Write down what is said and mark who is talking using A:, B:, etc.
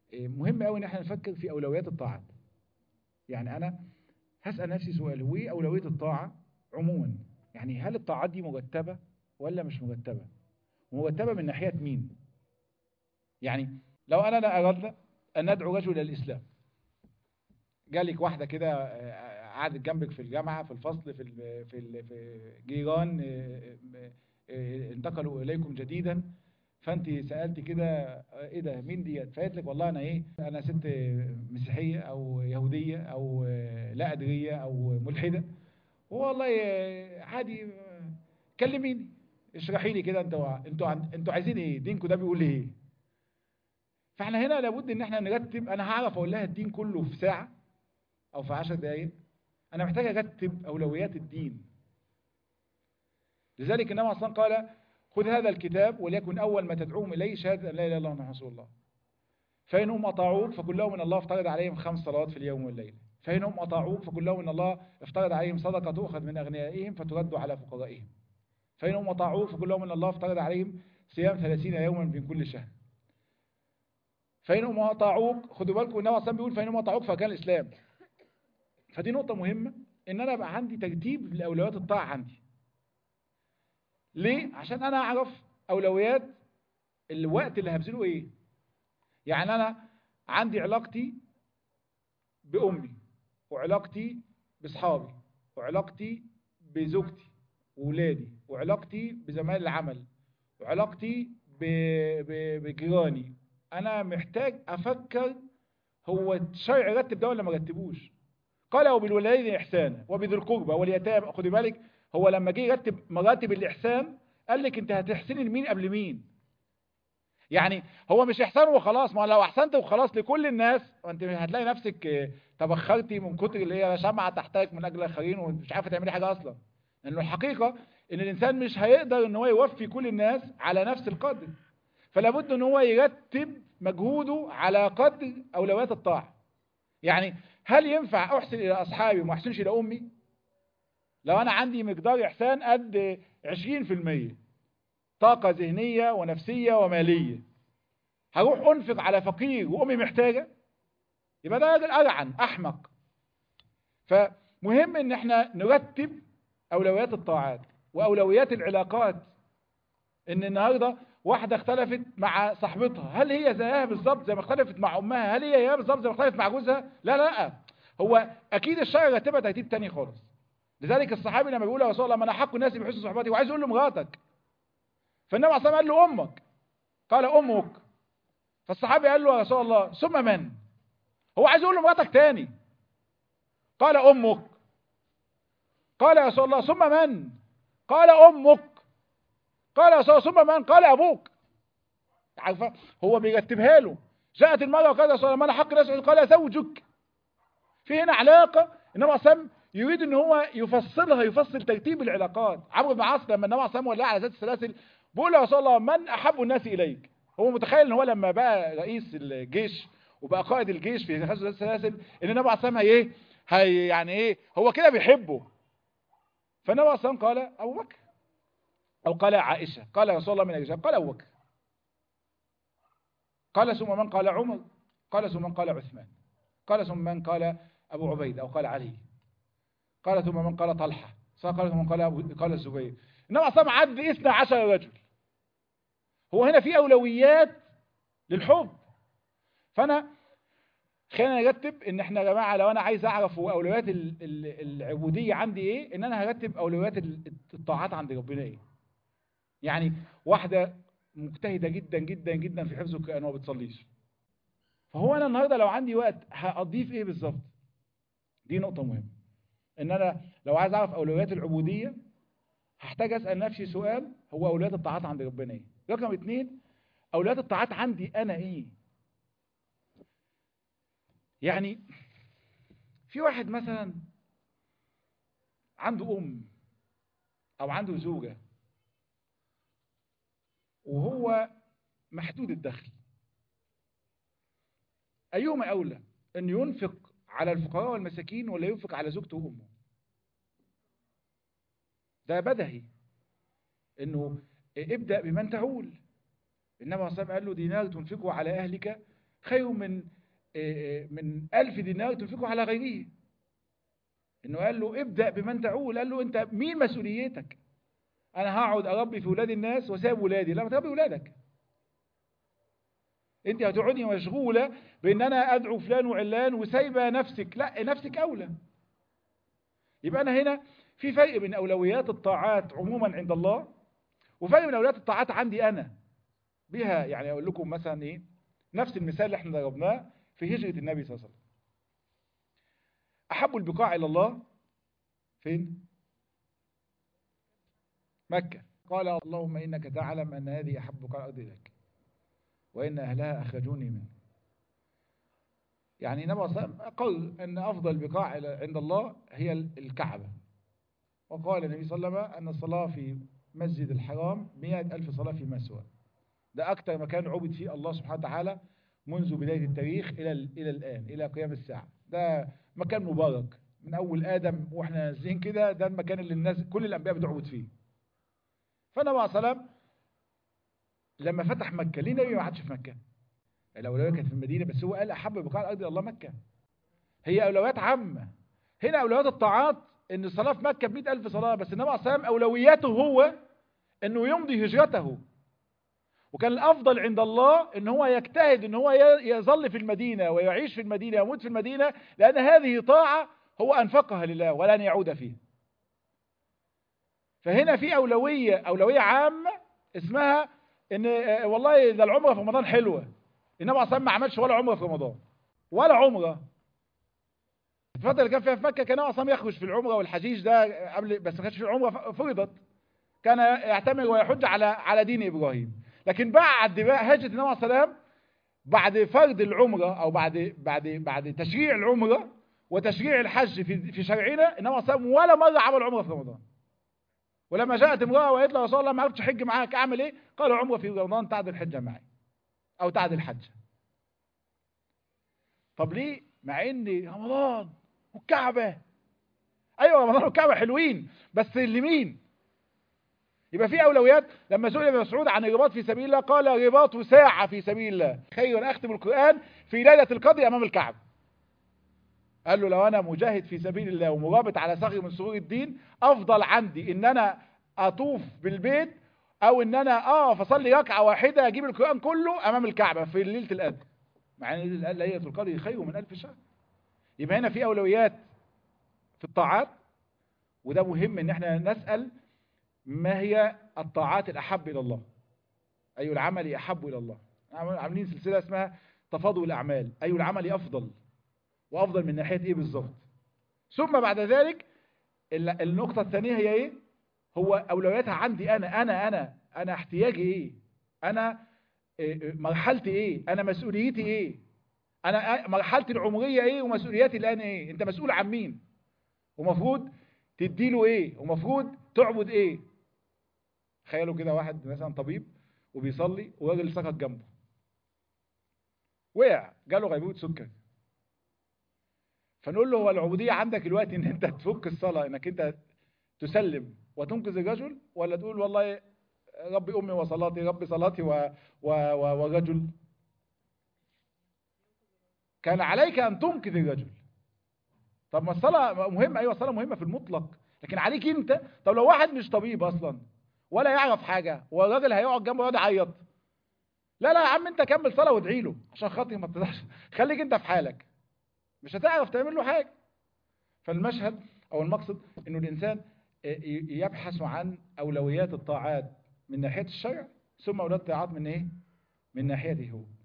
A: مهم قوي ان احنا نفكر في اولويات الطاعات يعني انا هسال نفسي سؤال هو ايه اولويه الطاعه عموما يعني هل الطاعات دي مرتبه ولا مش مرتبه مرتبه من ناحيه مين يعني لو انا اردنا ان ندعو رجل الى الاسلام جالك واحده كده آه، قعدت جنبك في الجامعه في الفصل في ال في ال في جيران آه، آه، انتقلوا اليكم جديدا فانت سالتي كده آه، ايه ده مين ديت فقالت لك والله انا ايه انا ست مسيحيه او يهوديه او آه، لا ادريه او ملحده والله آه، عادي آه، كلميني اشرحي لي كده انتوا انتوا عن- انتوا عايزين ايه دينكم ده بيقول ايه فاحنا هنا لابد ان احنا نرتب انا هعرف اقول لها الدين كله في ساعه او في 10 دقائق انا محتاج ارتب اولويات الدين لذلك النبي صلى الله عليه وسلم قال خذ هذا الكتاب وليكن اول ما تدعوهم اليه شهاده ان لا اله الا الله محمد رسول الله فانهم اطاعوك فكلهم من الله افترض عليهم خمس صلوات في اليوم والليله فانهم اطاعوك فكلهم من الله افترض عليهم صدقه تؤخذ من اغنيائهم فترد على فقرائهم فانهم اطاعوك فكلهم من الله افترض عليهم صيام ثلاثين يوما من كل شهر فإنهم أطاعوك خدوا بالكم النبي صلى الله عليه وسلم بيقول فإنهم أطاعوك فكان الإسلام فدي نقطة مهمة إن أنا بقى عندي ترتيب لأولويات الطاعة عندي ليه؟ عشان أنا أعرف أولويات الوقت اللي هبذله إيه يعني أنا عندي علاقتي بأمي وعلاقتي بأصحابي وعلاقتي بزوجتي وولادي وعلاقتي بزمايل العمل وعلاقتي ب- ب- بجيراني انا محتاج افكر هو الشرع يرتب ده ولا ما رتبوش قال وبالوالدين احسانا وبذي القربى واليتامى خدي بالك هو لما جه يرتب مراتب الاحسان قال لك انت هتحسني لمين قبل مين يعني هو مش احسان وخلاص ما لو احسنت وخلاص لكل الناس وانت هتلاقي نفسك آه، تبخرتي من كتر اللي هي شمعة تحتك من اجل الاخرين ومش عارفه تعملي حاجه اصلا لانه الحقيقه ان الانسان مش هيقدر ان هو يوفي كل الناس على نفس القدر فلا بد ان هو يرتب مجهوده على قدر اولويات الطاعه يعني هل ينفع احسن الى اصحابي وما احسنش الى امي لو انا عندي مقدار احسان قد 20% طاقه ذهنيه ونفسيه وماليه هروح انفق على فقير وامي محتاجه يبقى ده راجل ارعن احمق فمهم ان احنا نرتب اولويات الطاعات واولويات العلاقات ان النهارده واحده اختلفت مع صاحبتها هل هي زيها بالظبط زي ما اختلفت مع امها هل هي هي بالظبط زي ما اختلفت مع جوزها لا لا هو اكيد الشرع رتبها ترتيب تاني خالص لذلك الصحابي لما بيقول يا رسول الله ما انا حق الناس بحسن صحبتي وعايز يقول له مراتك فالنبي عليه الصلاه والسلام قال له امك قال امك فالصحابي قال له يا رسول الله ثم من هو عايز يقول له مراتك تاني قال امك قال يا رسول الله ثم من قال امك قال يا رسول الله ثم من قال ابوك عارفه هو بيرتبها له جاءت المرأة وقال يا رسول الله ما انا حق الناس قال زوجك في هنا علاقة النبي عليه الصلاة يريد ان هو يفصلها يفصل ترتيب العلاقات عمرو بن العاص لما النبي عليه الصلاة والسلام على ذات السلاسل بيقول يا رسول الله من احب الناس اليك هو متخيل ان هو لما بقى رئيس الجيش وبقى قائد الجيش في غزوه ذات السلاسل ان النبي عليه الصلاة ايه هي يعني ايه هو كده بيحبه فالنبي عليه الصلاة قال ابو بكر او قال عائشة قال يا رسول الله من الرجال قال ابو بكر قال ثم من قال عمر قال ثم من قال عثمان قال ثم من قال أبو عبيد أو قال علي قال ثم من قال طلحة قال ثم من قال أبو قال الزبير إنما أصلا عد 12 رجل هو هنا في أولويات للحب فأنا خلينا نرتب ان احنا يا جماعه لو انا عايز اعرف هو اولويات ال- ال- العبوديه عندي ايه ان انا هرتب اولويات ال- الطاعات عند ربنا ايه يعني واحده مجتهده جدا جدا جدا في حفظ القران وما بتصليش فهو انا النهارده لو عندي وقت هقضيه في ايه بالظبط دي نقطه مهمه ان انا لو عايز اعرف اولويات العبوديه هحتاج اسال نفسي سؤال هو اولويات الطاعات عند ربنا ايه رقم اتنين اولويات الطاعات عندي انا ايه يعني في واحد مثلا عنده ام او عنده زوجه وهو محدود الدخل أيهما أولى أن ينفق على الفقراء والمساكين ولا ينفق على زوجته وأمه ده بدهي أنه ابدأ بمن تعول إنما صلى قال له دينار تنفقه على أهلك خير من آه، آه، من ألف دينار تنفقه على غيره انه قال له ابدأ بمن تعول قال له انت مين مسؤوليتك انا هقعد اربي في ولاد الناس وساب ولادي لا ما تربي ولادك انت هتقعدي مشغولة بان انا ادعو فلان وعلان وسايبة نفسك لا نفسك اولى يبقى انا هنا في فرق بين اولويات الطاعات عموما عند الله وفرق بين اولويات الطاعات عندي انا بها يعني اقول لكم مثلا ايه نفس المثال اللي احنا ضربناه في هجرة النبي صلى الله عليه وسلم احب البقاع الى الله فين مكة قال اللهم انك تعلم ان هذه احب بقاع الارض اليك وان اهلها اخرجوني منه يعني النبي صلى الله عليه وسلم قال ان افضل البقاع عند الله هي الكعبة وقال النبي صلى الله عليه وسلم ان الصلاة في مسجد الحرام مئة ألف صلاة في مسوى ده أكتر مكان عبد فيه الله سبحانه وتعالى منذ بداية التاريخ إلى إلى الآن إلى قيام الساعة ده مكان مبارك من أول آدم وإحنا نازلين كده ده المكان اللي الناس كل الأنبياء بتعبد فيه فالنبي عليه السلام لما فتح مكة ليه النبي ما عادش في مكة الأولوية كانت في المدينة بس هو قال أحب بقاع الأرض الله مكة هي أولويات عامة هنا أولويات الطاعات إن الصلاة في مكة ب ألف صلاة بس النبي عليه السلام أولوياته هو إنه يمضي هجرته وكان الأفضل عند الله إن هو يجتهد إن هو يظل في المدينة ويعيش في المدينة ويموت في المدينة لأن هذه طاعة هو أنفقها لله ولن يعود فيها فهنا في أولوية أولوية عامة اسمها إن والله ده العمرة في رمضان حلوة النبي عليه ما عملش ولا عمرة في رمضان ولا عمرة الفترة اللي كان فيها في مكة كان النبي يخرج في العمرة والحجيج ده قبل بس ما كانش في العمرة فرضت كان يعتمر ويحج على على دين إبراهيم لكن بعد بقى هجرة النبي عليه السلام بعد فرض العمرة أو بعد بعد بعد تشريع العمرة وتشريع الحج في في شرعنا النبي عليه السلام ولا مرة عمل عمرة في رمضان ولما جاءت امرأة وقالت له رسول الله ما عرفتش حج معاك أعمل إيه؟ قال عمرة في رمضان تعدل الحجة معي أو تعدل الحج طب ليه؟ مع إن رمضان والكعبة أيوة رمضان والكعبة حلوين بس لمين؟ يبقى في أولويات لما سئل ابن مسعود عن الرباط في سبيل الله قال رباط ساعة في سبيل الله خير أن أختم القرآن في ليلة القدر أمام الكعبة قال له لو أنا مجاهد في سبيل الله ومرابط على صغر من صغور الدين أفضل عندي إن أنا أطوف بالبيت أو إن أنا أقف أصلي ركعة واحدة أجيب القرآن كله أمام الكعبة في ليلة القدر مع أن ليلة القدر خير من ألف شهر يبقى هنا في أولويات في الطاعات وده مهم إن احنا نسأل ما هي الطاعات الأحب إلى الله أي العمل أحب إلى الله عاملين سلسلة اسمها تفاضل الأعمال أي العمل أفضل وأفضل من ناحية إيه بالظبط ثم بعد ذلك النقطة الثانية هي إيه هو أولوياتها عندي أنا أنا أنا أنا احتياجي إيه أنا مرحلتي إيه أنا مسؤوليتي إيه أنا مرحلتي العمرية إيه ومسؤولياتي الآن إيه أنت مسؤول عن مين ومفروض تديله إيه ومفروض تعبد إيه تخيلوا كده واحد مثلا طبيب وبيصلي وراجل سقط جنبه وقع جاله غيبوبة سكر فنقول له هو العبودية عندك الوقت ان انت تفك الصلاة انك انت تسلم وتنقذ الرجل ولا تقول والله ربي امي وصلاتي ربي صلاتي و... و... و... ورجل كان عليك ان تنقذ الرجل طب ما الصلاة مهمة ايوه الصلاة مهمة في المطلق لكن عليك انت طب لو واحد مش طبيب اصلا ولا يعرف حاجة والراجل هيقعد جنبه يقعد يعيط لا لا يا عم انت كمل صلاة وادعي له عشان خاطر ما تقدرش خليك انت في حالك مش هتعرف تعمل له حاجة فالمشهد او المقصد انه الانسان يبحث عن اولويات الطاعات من ناحية الشرع ثم اولويات الطاعات من ايه من ناحيته هو